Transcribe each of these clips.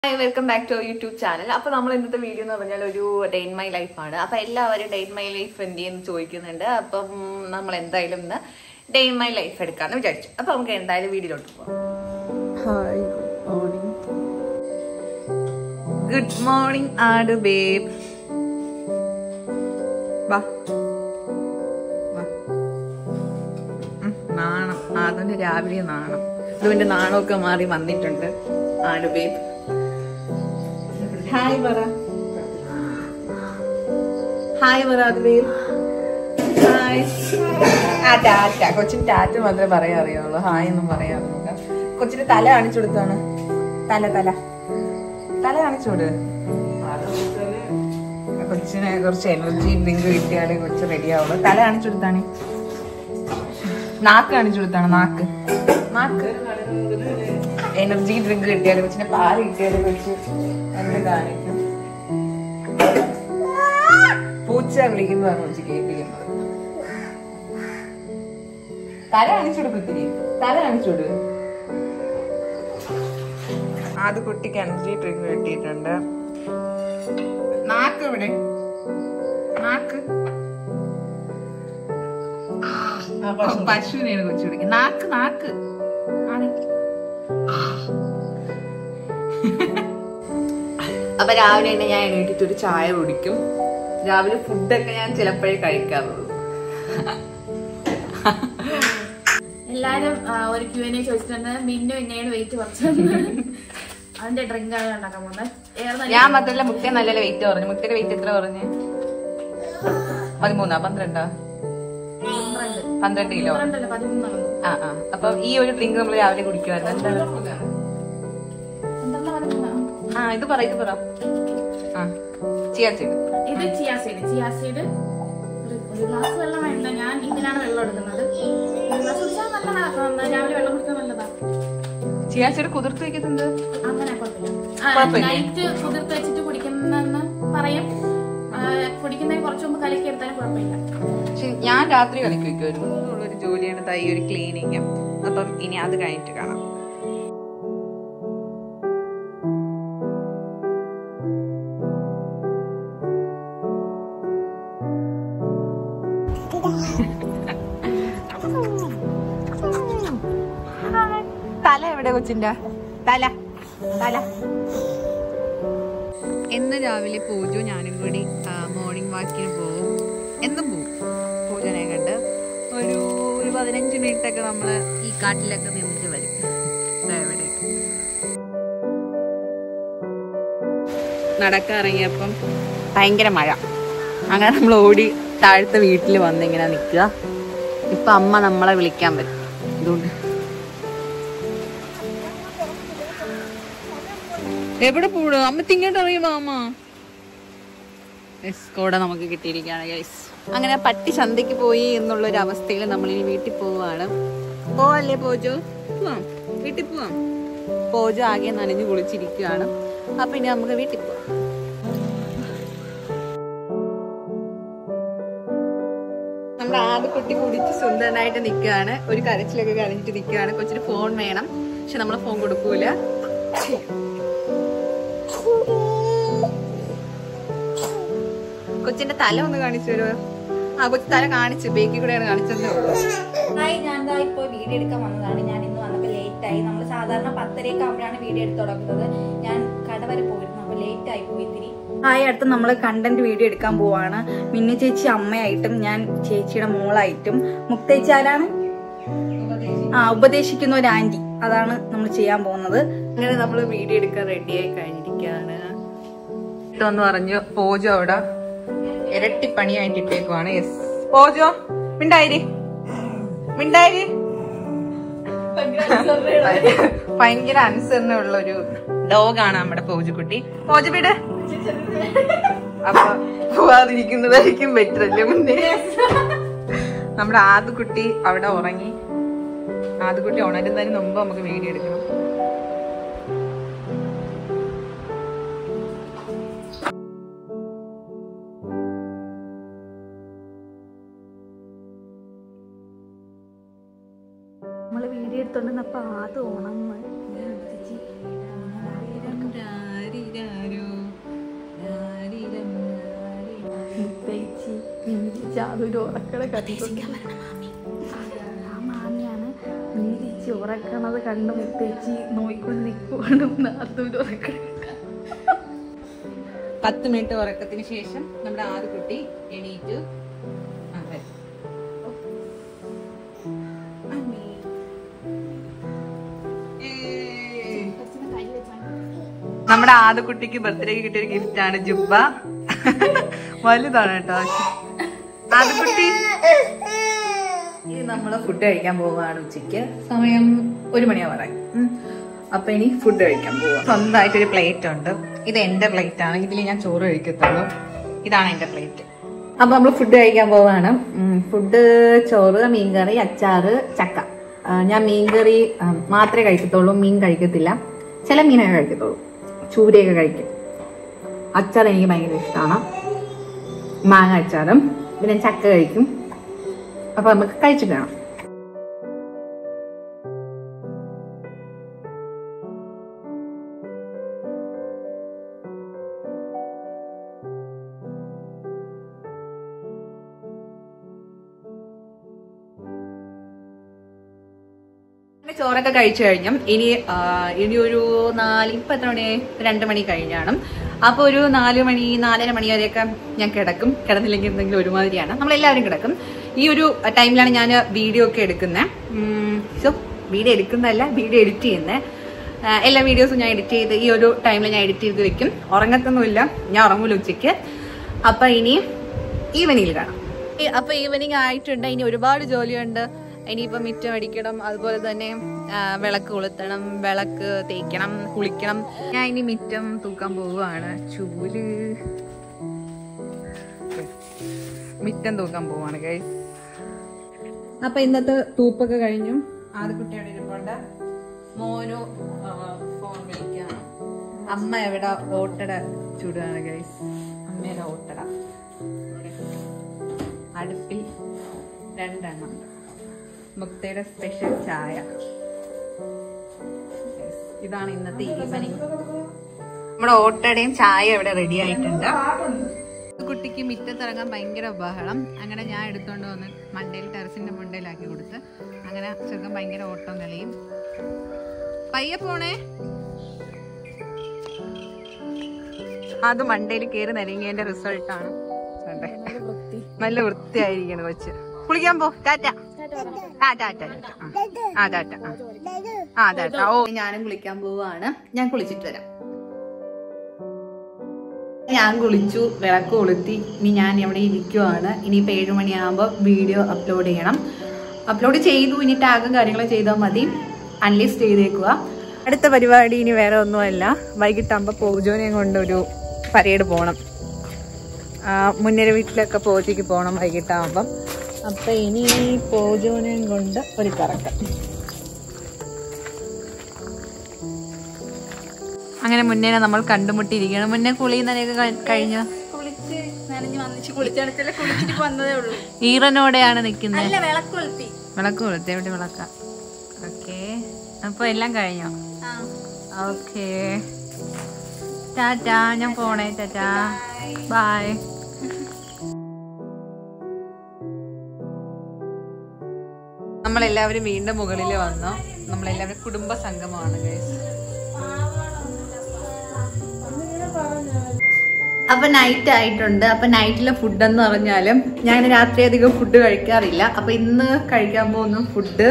Hi welcome back to YouTube channel അപ്പൊ നമ്മൾ ഇന്നത്തെ വീഡിയോ എന്ന് പറഞ്ഞാൽ ഒരു ഡേ ഇൻ മൈ ലൈഫാണ് അപ്പൊ എല്ലാവരും ഡേ ഇൻ മൈ ലൈഫ് എന്ത് ചെയ്യുന്നു ചോദിക്കുന്നുണ്ട് അപ്പം നമ്മൾ എന്തായാലും ഇന്ന് ഡേ ഇൻ മൈ ലൈഫ് എടുക്കാന്ന് വിചാരിച്ചു അപ്പൊ നമുക്ക് എന്തായാലും വീഡിയോയിലോട്ട് പോകാം ഹായ് മോർണിംഗ് ഗുഡ് മോർണിംഗ് ആട് ബേബ് വാ വാ. ഉം, നാണം അതിന്റെ രാവിലെ നാണം ഇതിന്റെ നാണമൊക്കെ മാറി വന്നിട്ടുണ്ട് ആട് ബേബ് ഹായ് പറ ഹായ് പറ ആട് ബേബ് ഹായ് ആ ടാറ്റ കൊച്ചിന് ടാറ്റ മാത്രമേ പറയാൻ അറിയുള്ളൂ ഹായ് ഒന്നും പറയാൻ അറിയില്ല കൊച്ചിന് തല കാണിച്ചു കൊടുത്താണ് തല തല തല കാണിച്ചോട് കൊച്ചിന് കുറച്ച് എനർജി ഡ്രിങ്ക് കിട്ടിയാലേ കൊച്ച് റെഡി ആവുള്ളൂ തല കാണിച്ചു കൊടുത്താണ് നാക്ക് കാണിച്ചു കൊടുത്താണ് നാക്ക് നാക്ക് എനർജി ഡ്രിങ്ക് കിട്ടിയാലും കൊച്ചിന് പാല് കിട്ടിയാലും കൊച്ച് എന്ത് കാണിക്കും പൂച്ച വിളിക്കുന്നതാണ് കൊച്ച് കേൾപ്പിക്കുന്നത് തല കാണിച്ചു കൊടുക്കത്തിരി തല കാണിച്ചു കൊടുക്കും അത് കുട്ടിക്ക് എനർജി ഡ്രിങ്ക് കിട്ടിയിട്ടുണ്ട് നാക്ക് ഇവിടെ നാക്ക് പശുവിനെയാണ് കൊച്ചു കുടിക്കുന്നത് നാക്ക് നാക്ക് ആണ്. അപ്പൊ രാവിലെ തന്നെ ഞാൻ എണീറ്റിട്ട് ഒരു ചായ കുടിക്കും രാവിലെ ഫുഡൊക്കെ ഞാൻ ചിലപ്പോഴേ കഴിക്കാറുള്ളൂ എല്ലാരും ആ, ഒരു ക്യൂ എൻ ചോദിച്ചിട്ടുണ്ട് മിന്നു എങ്ങനെയാണ് വെയിറ്റ് കുറച്ച് അതിന്റെ ഡ്രിങ്ക് ആണ് ഉണ്ടാക്കാൻ പോകുന്നത് ഏറെ നല്ല ഞാൻ മാത്രല്ല മുട്ട നല്ല വെയിറ്റ് പറഞ്ഞു മുട്ടയുടെ വെയിറ്റ് എത്ര പറഞ്ഞു പതിമൂന്നാ പന്ത്രണ്ടാ പന്ത്രണ്ട് പന്ത്രണ്ട് കിലോ പന്ത്രണ്ടല്ല പതിമൂന്നാണ് ആ ആ അപ്പൊ ഈ ഒരു ഡ്രിങ്ക് നമ്മൾ രാവിലെ കുടിക്കുമായിരുന്നു എന്താണ് പന്ത്രണ്ട് പതിമൂന്നാണ് ആ ഇത് പറ ഇത് പറ ആ ചെയ്യാച്ചിട് ഇത് ചിയാ സീഡ് ചിയാ സീഡ് ഒരു ഗ്ലാസ് വെള്ളം വേണ്ട ഞാൻ ഇതിനാണ് വെള്ളം എടുക്കുന്നത് ഒരു ഗ്ലാസ് കുടിച്ചാൽ നല്ലതാണ് രാവിലെ വെള്ളം കുടിക്കാൻ നല്ലതാ ചെയ്യാച്ചിട് കുതിർത്ത് വെക്കുന്നത് അങ്ങനെ കുഴപ്പമില്ല കുഴപ്പമില്ല. നൈറ്റ് കുതിർത്ത് വെച്ചിട്ട് കുടിക്കുന്നെന്ന് പറയും ആ, കുടിക്കുന്നതിന് കുറച്ച് മുമ്പ് കലക്കി എടുത്താലും കുഴപ്പമില്ല പക്ഷെ ഞാൻ രാത്രി കളിക്ക് വെക്കുമായിരുന്നു ഒരു ജോലിയാണ് തൈ ഒരു ക്ലീനിങ് അപ്പം ഇനി അത് കഴിഞ്ഞിട്ട് കാണാം തല എവിടെ കൊച്ചിന്റെ തല തല എന്ന് രാവിലെ പൂജു ഞാനും കൂടി മോർണിംഗ് വാക്കിന് പോകും എന്നും പോകും പൂജനെ കണ്ട് ഒരു ഒരു പതിനഞ്ച് മിനിറ്റ് ഒക്കെ നമ്മൾ ഈ കാട്ടിലൊക്കെ നിന്നിട്ട് വരും ദാ ഇവിടെ. നടക്കാൻ ഇറങ്ങിയപ്പം ഭയങ്കര മഴ അങ്ങനെ നമ്മൾ ഓടി താഴത്തെ വീട്ടിൽ വന്ന് ഇങ്ങനെ നിൽക്കുക ഇപ്പൊ അമ്മ നമ്മളെ വിളിക്കാൻ വരും അതുകൊണ്ട് എവിടെ പോടും അമ്മ തിങ്ങോട്ട് അറിയുമോ അമ്മ യെസ് കൂടെ നമുക്ക് കിട്ടിയിരിക്കുകയാണ് ഗൈസ് അങ്ങനെ പട്ടി ചന്തയ്ക്ക് പോയി എന്നുള്ളൊരു അവസ്ഥയിൽ നമ്മൾ ഇനി വീട്ടിൽ പോവാണ് പോവല്ലേ പോജോ പോവാം വീട്ടിൽ പോവാം പോജോ ആകെ നനഞ്ഞു കുളിച്ചിരിക്കുകയാണ് അപ്പൊ ഇനി നമുക്ക് വീട്ടിൽ പോവാം നമ്മുടെ ആദ്യക്കുട്ടി കുടിച്ച് സുന്ദരനായിട്ട് നിൽക്കുകയാണ് ഒരു കരച്ചിലൊക്കെ കരഞ്ഞിട്ട് നിൽക്കുകയാണ് കൊച്ചിന് ഫോൺ വേണം പക്ഷെ നമ്മൾ ഫോൺ കൊടുക്കൂല കൊച്ചിന്റെ തല ഒന്ന് കാണിച്ചു തരുമോ ആ കൊച്ചു തല കാണിച്ചു ബേക്കി കൂടെയാണ് കാണിച്ചതേ ഉള്ളൂ ഹായ് ഞാൻ ദാ ഇപ്പോൾ വീഡിയോ എടുക്കാൻ വന്നതാണ് ഞാൻ ഇന്ന് വന്നപ്പോൾ ലേറ്റ് ആയി നമ്മൾ സാധാരണ പത്തരയൊക്കെ ആകുമ്പോഴാണ് വീഡിയോ എടുത്ത് തുടങ്ങുന്നത് ഞാൻ കട വരെ പോയിരുന്നു അപ്പോൾ ലേറ്റ് ആയി പോയി ഇത്തിരി ഹായ് അടുത്ത് നമ്മൾ കണ്ടന്റ് വീഡിയോ എടുക്കാൻ പോവാണ് മിന്നു ചേച്ചി അമ്മയായിട്ടും ഞാൻ ചേച്ചിയുടെ മോളായിട്ടും മുക്തേച്ചി ആരാണ് ആ ഉപദേശിക്കുന്ന ഒരു ആന്റി അതാണ് നമ്മൾ ചെയ്യാൻ പോകുന്നത് അങ്ങനെ നമ്മൾ വീഡിയോ എടുക്കാൻ റെഡിയായി കഴിഞ്ഞിരിക്കുകയാണ് എന്ന് പറഞ്ഞു പോജോ അവിടെ ഇരട്ടി പണിയായിട്ട് ഇട്ടേക്കുവാണ് യെസ് പോജോ മിണ്ടായിരി മിണ്ടായിരി ഭയങ്കര അനുസരണമുള്ള ഒരു ഡോഗാണ് നമ്മുടെ പോജുക്കുട്ടി പോജു വിട് അപ്പൊ പോവാതിരിക്കുന്നതായിരിക്കും ബെറ്റർ അല്ലേ മുന്നേ നമ്മുടെ ആദ്യക്കുട്ടി അവിടെ ഉറങ്ങി ആദ്യക്കുട്ടി ഉണരുന്നതിന് മുമ്പ് നമുക്ക് വീഡിയോ എടുക്കണം നമ്മൾ വീഡിയോ എടുത്തോണ്ടിരുന്നപ്പോൾ ആദ്യം ഓണം ചേച്ചി യാതൊരു ഉറക്കട കണ്ടിട്ടുണ്ട് ആ മാമിയാണ് മീരിച്ച് ഉറക്കണത് കണ്ട് മുത്തേച്ചി നോയിക്കൊണ്ട് നിൽക്കുവാണ് അതൊരു ഉറക്കട പത്ത് മിനിറ്റ് ഉറക്കത്തിന് ശേഷം നമ്മുടെ ആദ്യകുട്ടി എണീറ്റു ആ, വരും. അമ്മേ. ഏയ്. നമ്മുടെ ആദ്യകുട്ടിക്ക് ബർത്ത്ഡേക്ക് കിട്ടിയ ഗിഫ്റ്റ് ആണ് ജുബ്ബ വലുതാണ് കേട്ടോ ആദ്യകുട്ടി ഇനി നമ്മള് ഫുഡ് കഴിക്കാൻ പോവാണ് ഉച്ചയ്ക്ക് സമയം ഒരു മണിയാവാറായി ഉം. അപ്പൊ ഇനി ഫുഡ് കഴിക്കാൻ പോവാം സ്വന്തമായിട്ടൊരു പ്ലേറ്റ് ഉണ്ട് ഇത് എന്റെ പ്ലേറ്റ് ആണ് ഇതിൽ ഞാൻ ചോറ് കഴിക്കത്തുള്ളൂ ഇതാണ് എന്റെ പ്ലേറ്റ് അപ്പൊ നമ്മൾ ഫുഡ് കഴിക്കാൻ പോവാണ് ഫുഡ് ചോറ് മീൻകറി അച്ചാറ് ചക്ക ആ, ഞാൻ മീൻകറി ആ, മാത്രമേ കഴിക്കത്തുള്ളൂ മീൻ കഴിക്കത്തില്ല ചില മീനൊക്കെ കഴിക്കത്തുള്ളൂ ചൂരയൊക്കെ കഴിക്കും അച്ചാർ എനിക്ക് ഭയങ്കര ഇഷ്ടമാണ് മാങ്ങ അച്ചാറും പിന്നെ ചക്ക കഴിക്കും അപ്പൊ നമുക്ക് കഴിച്ചിട്ട് വേണം അങ്ങനെ ചോറൊക്കെ കഴിച്ചു കഴിഞ്ഞു ഇനി ആ, ഇനി ഒരു നാല് ഇപ്പൊ എത്ര മണി രണ്ട് മണി കഴിഞ്ഞാണ് അപ്പൊ ഒരു നാല് മണി നാലര മണി വരെയൊക്കെ ഞാൻ കിടക്കും കിടന്നില്ലെങ്കിൽ എന്തെങ്കിലും ഒരുമാതിരിയാണ് നമ്മളെല്ലാവരും കിടക്കും ഈ ഒരു ടൈമിലാണ് ഞാൻ വീഡിയോ ഒക്കെ എടുക്കുന്നത് സോ വീഡിയോ എടുക്കുന്നതല്ല വീഡിയോ എഡിറ്റ് ചെയ്യുന്നത് എല്ലാ വീഡിയോസും ഞാൻ എഡിറ്റ് ചെയ്ത് ഈ ഒരു ടൈമിൽ ഞാൻ എഡിറ്റ് ചെയ്ത് വെക്കും ഉറങ്ങത്തൊന്നുമില്ല ഞാൻ ഉറങ്ങൂല ഉച്ചയ്ക്ക് അപ്പൊ ഇനി ഈവനിങ്ങിൽ കാണാം ഈ- അപ്പൊ ഈവനിങ് ആയിട്ടുണ്ട് ഇനി ഒരുപാട് ജോലിയുണ്ട് ഇനിയിപ്പോ മിറ്റം അടിക്കണം അതുപോലെ തന്നെ ആ, വിളക്ക് കൊളുത്തണം വിളക്ക് തേക്കണം കുളിക്കണം ഞാൻ ഇനി മിറ്റം തൂക്കാൻ പോവുകയാണ് ചൂല് മിറ്റം തൂക്കാൻ പോവാണ് ഗൈസ് അപ്പൊ ഇന്നത്തെ തൂപ്പൊക്കെ കഴിഞ്ഞു ആദ്യ കുട്ടിയുടെ ഇരിപ്പുണ്ട് മോനു ആ, ഫോൺ വിളിക്കാം അമ്മ എവിടെ ഓട്ടട ചൂടാണ് ഗൈസ് അമ്മയുടെ ഓട്ടട ഇവിടെ. അടുപ്പിൽ രണ്ടെണ്ണം മുക്തയുടെ സ്പെഷ്യൽ ചായ Yes. ഇതാണ് ഇന്നത്തെ ഈവനിങ് നമ്മുടെ ഓട്ടടയും ചായ ഇവിടെ റെഡി ആയിട്ടുണ്ട് കുട്ടിക്ക് മിറ്റത്തിറങ്ങാൻ ഭയങ്കര ബഹളം അങ്ങനെ ഞാൻ എടുത്തോണ്ട് വന്ന് മണ്ടയിൽ ടെറസിന്റെ മണ്ടയിലാക്കി കൊടുത്ത് അങ്ങനെ ചെറുക്കൻ ഭയങ്കര ഓട്ടം കളിയും പയ്യെ പോണേ അത് മണ്ടയിൽ കയറി നരങ്ങിയതിന്റെ റിസൾട്ടാണ് നല്ല വൃത്തിയായിരിക്കണം കൊച്ച് കുളിക്കാൻ പോ ടാറ്റ ആ ടാറ്റ ടാറ്റ ആ. ആ ടാറ്റ ആ. ആ ടാറ്റ ഓ ഞാനും കുളിക്കാൻ പോവാണ് ഞാൻ കുളിച്ചിട്ട് വരാം ഞാൻ കുളിച്ചു വിളക്ക് കൊളുത്തി ഇനി ഞാൻ ഇവിടെ ഇരിക്കുവാണ് ഇനിയിപ്പോൾ ഏഴ് മണിയാകുമ്പോൾ വീഡിയോ അപ്ലോഡ് ചെയ്യണം അപ്ലോഡ് ചെയ്തു ഇനി ടാഗും കാര്യങ്ങളും ചെയ്താൽ മതി അൺലിസ്റ്റ് ചെയ്തേക്കുക അടുത്ത പരിപാടി ഇനി വേറെ ഒന്നുമല്ല വൈകിട്ടാകുമ്പോൾ പൂജോനെയും കൊണ്ടൊരു പരേഡ് പോകണം മുന്നേര വീട്ടിലൊക്കെ പോജിക്ക് പോകണം വൈകിട്ടാകുമ്പം അപ്പം ഇനി പോജോനെയും കൊണ്ട് ഒരു കറക്കം അങ്ങനെ മുന്നേ നമ്മൾ കണ്ടുമുട്ടിയിരിക്കണം മുന്നേ കുളി നനയൊക്കെ കഴിഞ്ഞു കുളിച്ച് നനഞ്ഞ് വന്നിച്ച് കുളിച്ചടച്ചല്ലേ കുളിച്ചിട്ട് വന്നതേ ഉള്ളൂ ഈറനോടെയാണ് നിൽക്കുന്നത് നല്ല വിളക്കൊളുത്തി വിളക്ക് കൊളുത്തി എവിടെ വിളക്ക ഓക്കെ അപ്പൊ എല്ലാം കഴിഞ്ഞോ ആ ഓക്കെ ടാറ്റാ ഞാൻ പോണേ ടാറ്റാ ബൈ നമ്മളെല്ലാവരും വീണ്ടും മുകളിൽ വന്നു നമ്മളെല്ലാവരും കുടുംബ സംഗമമാണ് ഗൈസ് അപ്പൊ നൈറ്റ് ആയിട്ടുണ്ട് അപ്പൊ നൈറ്റിലെ ഫുഡ് എന്ന് പറഞ്ഞാലും ഞാൻ രാത്രി അധികം ഫുഡ് കഴിക്കാറില്ല അപ്പൊ ഇന്ന് കഴിക്കാൻ പോകുന്ന ഫുഡ്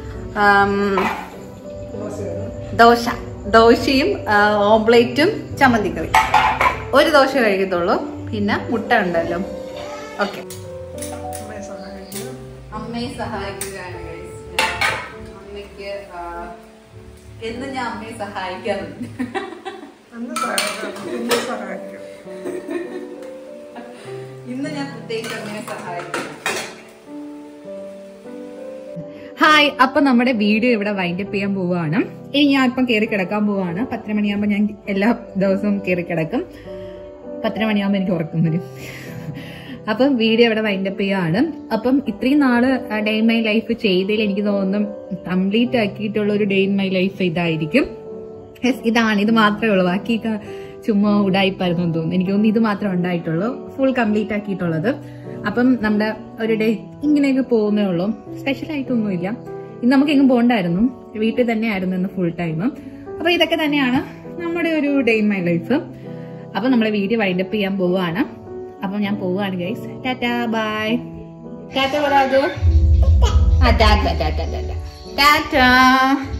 ദോശ ദോശയും ആ, ഓംപ്ലേറ്റും ചമ്മന്തിക്കറി ഒരു ദോശ കഴിക്കത്തുള്ളൂ പിന്നെ മുട്ട ഉണ്ടല്ലോ ഓക്കെ അമ്മയെ സഹായിക്കുകയാണ് guys. അമ്മയ്ക്ക് ആ, എന്നും ഞാൻ അമ്മയെ സഹായിക്കാറുണ്ട് ഇന്ന് ഞാൻ പ്രത്യേകിച്ച് അമ്മയെ സഹായിക്കുന്നു ഹായ് അപ്പൊ നമ്മുടെ വീഡിയോ ഇവിടെ വൈൻഡപ്പ് ചെയ്യാൻ പോവാണ് ഇനി ഞാൻ ഇപ്പം കയറി കിടക്കാൻ പോവാണ് പത്തര മണിയാകുമ്പോൾ ഞാൻ എല്ലാ ദിവസവും കയറി കിടക്കും പത്തര മണിയാകുമ്പോൾ എനിക്ക് ഉറക്കം വരും അപ്പം വീഡിയോ ഇവിടെ വൈൻഡപ്പ് ചെയ്യുകയാണ് അപ്പം ഇത്രയും നാള് ഡേ ഇൻ മൈ ലൈഫ് ചെയ്തതിൽ എനിക്ക് തോന്നുന്നു കംപ്ലീറ്റ് ആക്കിയിട്ടുള്ള ഒരു ഡേ ഇൻ മൈ ലൈഫ് ഇതായിരിക്കും Yes, ഇതാണ് ഇത് മാത്രമേ ഉള്ളൂ ബാക്കി ചുമ്മാ ഉടായിപ്പായിരുന്നു എന്ന് തോന്നുന്നു എനിക്ക് തോന്നുന്നു ഇത് മാത്രമേ ഉണ്ടായിട്ടുള്ളൂ ഫുൾ കംപ്ലീറ്റ് ആക്കിയിട്ടുള്ളത് അപ്പം നമ്മുടെ ഒരു ഡേ ഇങ്ങനെയൊക്കെ പോകുന്നേ ഉള്ളൂ സ്പെഷ്യൽ ആയിട്ടൊന്നുമില്ല ഇന്ന് നമുക്ക് എങ്ങും പോകണ്ടായിരുന്നു വീട്ടിൽ തന്നെയായിരുന്നു ഇന്ന് ഫുൾ ടൈം അപ്പൊ ഇതൊക്കെ തന്നെയാണ് നമ്മുടെ ഒരു ഡേ ഇൻ മൈ ലൈഫ് അപ്പൊ നമ്മളെ വീഡിയോ വൈൻഡപ്പ് ചെയ്യാൻ പോവാണ് അപ്പൊ ഞാൻ പോവാണ് ഗൈസ് ടാറ്റാ ബൈ ടാറ്റ പറയാതോ ആ ടാറ്റ ടാറ്റ ടാറ്റ ടാറ്റ